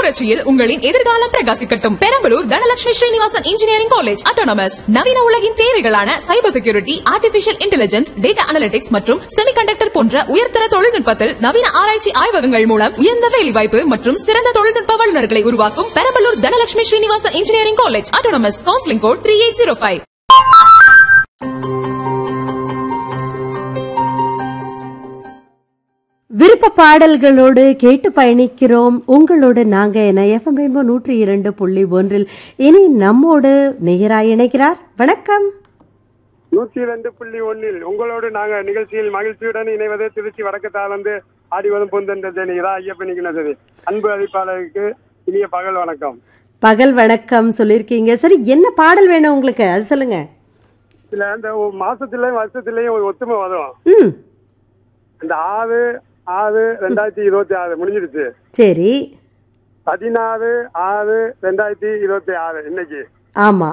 புரட்சியில் உங்களின் எதிர்காலம் பிரகாசிக்கட்டும் Perambalur Dhanalakshmi Srinivasan engineering college autonomous நவீன உலகின் தேவைகளான cyber security artificial intelligence data analytics மற்றும் செமிகண்டக்டர் போன்ற உயர்தர தொழில்நுட்பத்தில் நவீன ஆராய்ச்சி ஆய்வகங்கள் மூலம் உயர்ந்த வேலைவாய்ப்பு மற்றும் சிறந்த தொழில்நுட்ப வல்லுநர்களை உருவாக்கும் Perambalur Dhanalakshmi Srinivasan engineering college autonomous counselling code three eight zero five விருப்ப பாடல்களோடு கேட்டு பயணிக்கிறோம் உங்களோடு நாங்க என எஃப்எம் ரெயின்போ நூற்றி இரண்டு புள்ளி ஒன்றில் இனி நம்மோடு நேயராய் இணைக்கிறார் வணக்கம் நூற்றி ரெண்டு புள்ளி ஒன்னில் உங்களோடு நாங்க நிகழ்ச்சியில் மகிழ்ச்சியுடன் இணைவது திருச்சி வடக்கத்தாளந்து ஆடிவதும் பொந்தென்ற தேனிகிறா ஐயப்பன் சரி அன்பு அழைப்பாளருக்கு இனிய பகல் வணக்கம் பகல் வணக்கம் சொல்லியிருக்கீங்க சரி என்ன பாடல் வேணும் உங்களுக்கு அது சொல்லுங்க இதுல இந்த ஒரு மாசத்துலயும் வருஷத்துலயும் ஒரு ஒத்துமை வரும் ம் இந்த ஆறு ஆறு ரெண்டாயிரத்தி இருபத்தி ஆறு முடிஞ்சிருச்சு சரி பதினாறு ஆறு ரெண்டாயிரத்தி இருபத்தி ஆறு இன்னைக்கு ஆமா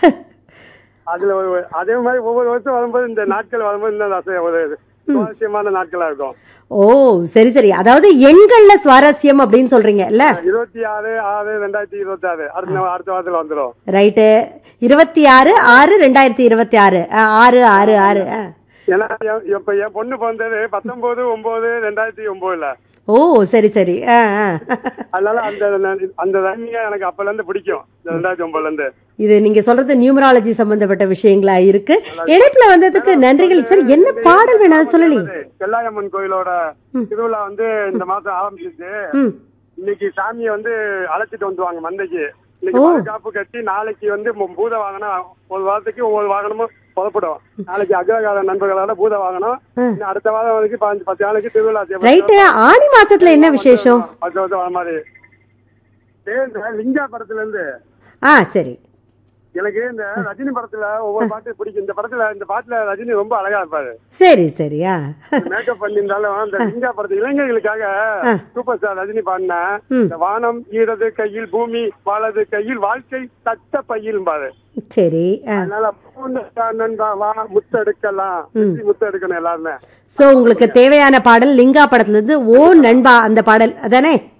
அதுல ஒரு அதே மாதிரி ஒவ்வொரு வருஷம் வரும்போது இந்த நாட்கள் வரும்போது இந்த அசை- ஒரு சுவாரஸ்யமான நாட்களா இருக்கும் ஓ சரி சரி அதாவது எண்கள்ல சுவாரஸ்யம் அப்படின்னு சொல்றீங்க இல்ல இருபத்தி ஆறு ஆறு ரெண்டாயிரத்தி இருபத்தி ஆறு அடுத்த அடுத்த வாரத்துல வந்துடும் ரைட்டு இருபத்தி ஆறு ஆறு ரெண்டாயிரத்தி இருபத்தி ஆறு ஆ, ஆறு ஆறு ஆறு ஆ. ஏன்னா என்- இப்ப என் பொண்ணு பிறந்தது பத்தொன்பது ஒன்பது ரெண்டாயிரத்தி ஒன்பதுல ஓ சரி சரி ஆ ஆ. அதனால அந்த அந்த ரன்னிங்க எனக்கு அப்பல இருந்து பிடிக்கும் இந்த ரெண்டாயிரத்தி ஒன்பதுல இருந்து இது நீங்க சொல்றது நியூமராலஜி சம்பந்தப்பட்ட விஷயங்களா இருக்கு இணைப்புல வந்ததுக்கு நன்றிகள் சார் என்ன பாடல் வேணும் அது சொல்லலி செல்லாயம்மன் கோயிலோட திருவிழா வந்து இந்த மாசம் ஆரம்பிச்சிச்சு ம் இன்னைக்கு சாமியை வந்து அழைச்சிட்டு வந்துருவாங்க மந்தைக்கு இன்னைக்கு பாதுகாப்பு கட்டி நாளைக்கு வந்து மு- பூத வாகனம் ஒரு வாரத்துக்கு ஒவ்வொரு வாகனமும் புறப்படும் நாளைக்கு அக்ரகால நண்பர்களோட பூத வாகனம் இன்னும் அடுத்த வாரம் வரைக்கும் பதினஞ்சு பத்து நாளைக்கு திருவிழா செய்யப்படும். ரைட்டு ஆணி மாசத்துல என்ன விசேஷம் பத்து வருஷம் வர மாதிரி ஏய், இந்த லிங்கா படத்துல இருந்து ஆ சரி எனக்கு இந்த ரஜினி படத்துல ஒவ்வொரு பாட்டு பிடிக்கும் இந்த படத்துல இந்த பாட்டுல ரஜினி ரொம்ப அழகா இருப்பாரு சரி சரியா மேக்கப் பண்ணியிருந்தாலும் அந்த லிங்கா படத்து இளைஞர்களுக்காக சூப்பர் ஸ்டார் ரஜினி பாடின இந்த வானம் ஈரது கையில் பூமி வாழது கையில் வாழ்க்கை தட்ட பையில் பாரு சரி ஆ அதனால பூண்டு நண்பா வா முத்தெடுக்கலாம் வெற்றி முத்தெடுக்கணும் எல்லாருமே சோ உங்களுக்கு தேவையான பாடல் லிங்கா படத்துல இருந்து ஓ நண்பா அந்த பாடல் அதானே